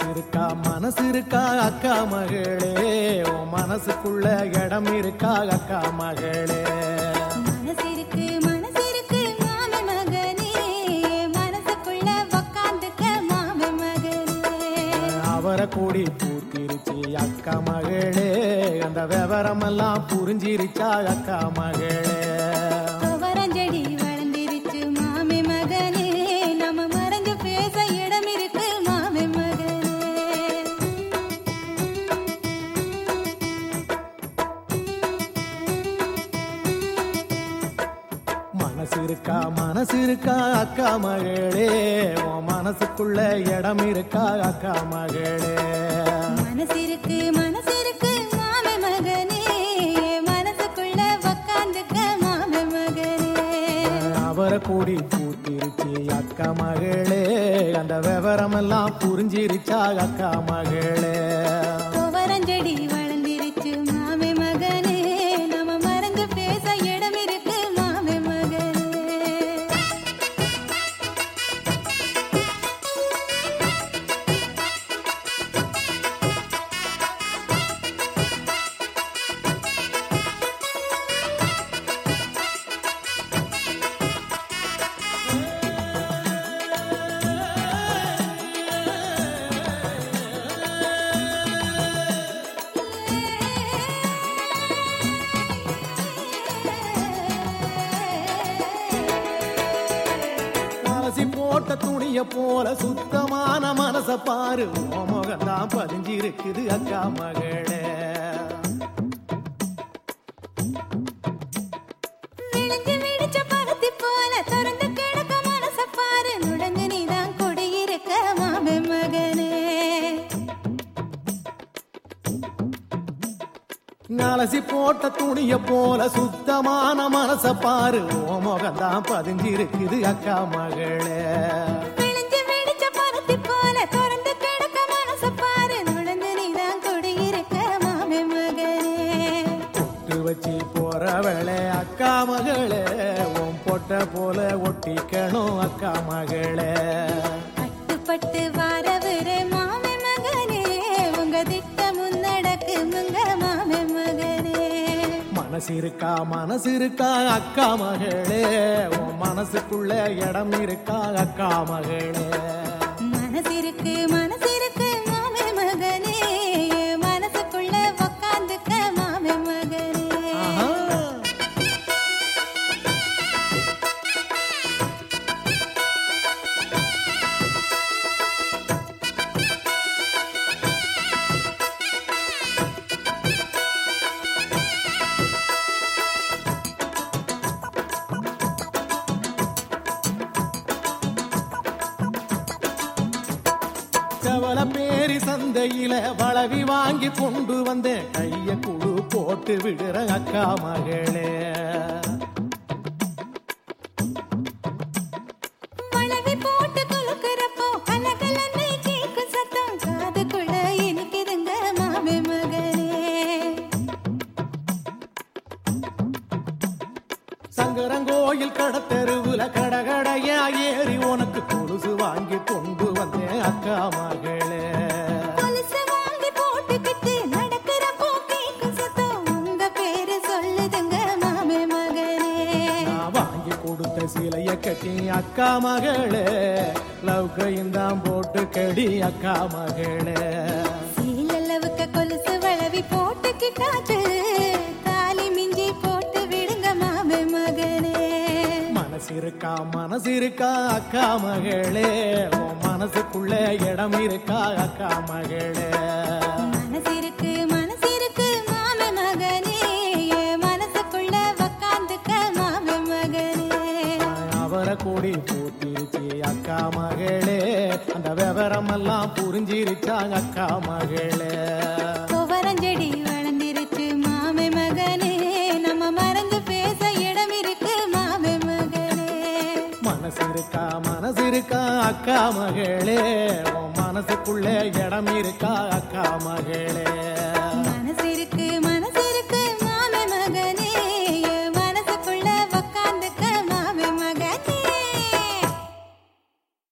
இருக்கா மனசு இருக்கா அக்கா மகளே உன் மனசுக்குள்ள இடம் இருக்கா அக்கா மகளே மனசிருக்கு மனசிருக்கு மாமி மகனே மனசுக்குள்ள உக்காந்துக்க மாமி மகனே அவரை கூடி பூத்திருச்சு அக்கா மகளே அந்த விவரமெல்லாம் புரிஞ்சிருச்சா அக்கா மகளே துவரஞ்செடி வளர்ந்திருச்சு மாமி மகனே நம்ம மறைஞ்சு பேச இடம் இருக்கு மாமி மகனே மனசு இருக்கா மனசு இருக்கா அக்கா மகளே உன் மனசுக்குள்ள இடம் இருக்கா அக்கா மகளே மனசிருக்கு மனசிருக்கு மாமி மகனே மனசுக்குள்ள உக்காந்துக்க மாமி மகனே அவரை கூடி பூத்திருச்சு அக்கா மகளே அந்த விவரமெல்லாம் புரிஞ்சிருச்சா அக்கா மகளே துவரஞ்செடி வளர்ந்திருச்சு மாமி மகனே நம்ம மறைஞ்சு பேச இடம் இருக்கு மாமி மகனே அலசி போட்ட துணிய போல சுத்தமான மனச பாரு உன் முகம்தான் பதிஞ்சிருக்குது அக்கா மகளே விழிஞ்சு விழிச்ச பருத்தி போல திறந்து கிடக்க மனச பாரு நுழைஞ்சு நீதான் குடியிருக்க மாமி மகனே அலசி போட்ட துணிய போல சுத்தமான மனச பாரு உன் முகம்தான் பதிஞ்சிருக்குது அக்கா மகளே விழிஞ்சு விழிச்ச பருத்தி போல திறந்து கிடக்க மனச பாரு நுழைஞ்சு நீதான் குடியிருக்க மாமி மகனே பொட்டு வச்சு போற வேளை அக்கா மகளே உன் பொட்ட போல ஒட்டிக்கணும் அக்கா மகளே பட்டு வாரவரே மாமி மகனே உங்க திட்ட முன்னடக்கு முங்க மாமி மகனே மனசு இருக்கா மனசு இருக்கா அக்கா மகளே உன் மனசுக்குள்ள இடம் இருக்கா அக்கா மகளே மனசிருக்கு மனசிருக்கு மாமி மகனே மனசுக்குள்ள உக்காந்துக்க மாமி மகனே ஆஹா. செவல பேரி சந்தையில வளவி வாங்கி கொண்டு வந்தேன் கைய குழு போட்டு விடுற அக்கா மகளே வளவி போட்டு குலுக்குறப்போ கலகலன்னு கேக்கும் சத்தம் காதுக்குள்ள இனிக்குதுங்க மாமி மகனே சங்கரங்கோயில் கடத்தெருவுல கடகடையா ஏறி உனக்கு கொலுசு வாங்கி கொண்டு வந்தேன் அக்கா மகளே கொலுசு வாங்கி போட்டுக்கிட்டு நடக்கிறப்போ கேக்கும் சத்தம் உங்க பேரு சொல்லுதுங்க மாமி மகனே நான் வாங்கி கொடுத்த சிலைய கட்டி அக்கா மகளே லவ்கையும் தான் போட்டு கடி அக்கா மகளே சீலளவுக்கு கொலுசு வளவி போட்டுக்கிட்டாச்சு தாலி மிஞ்சி போட்டு விடுங்க மாமி மகனே மனசு இருக்கா மனசு இருக்கா அக்கா மகளே உன் மனசுக்குள்ள இடம் இருக்கா அக்கா மகளே மனசிருக்கு மனசிருக்கு மாமி மகனே என் மனசுக்குள்ள உக்காந்துக்க மாமி மகனே அவரை கூடி பூத்திருச்சு அக்கா மகளே அந்த விவரமெல்லாம் புரிஞ்சிருச்சா அக்கா மகளே துவரஞ்செடி வளர்ந்திருச்சு மாமி மகனே நம்ம மறந்து பேச இடம் இருக்கு மாமி மகனே மனசு இருக்கா மனசு இருக்கா அக்கா மகளே உன் மனசுக்குள்ள இடம் இருக்கா அக்கா மகளே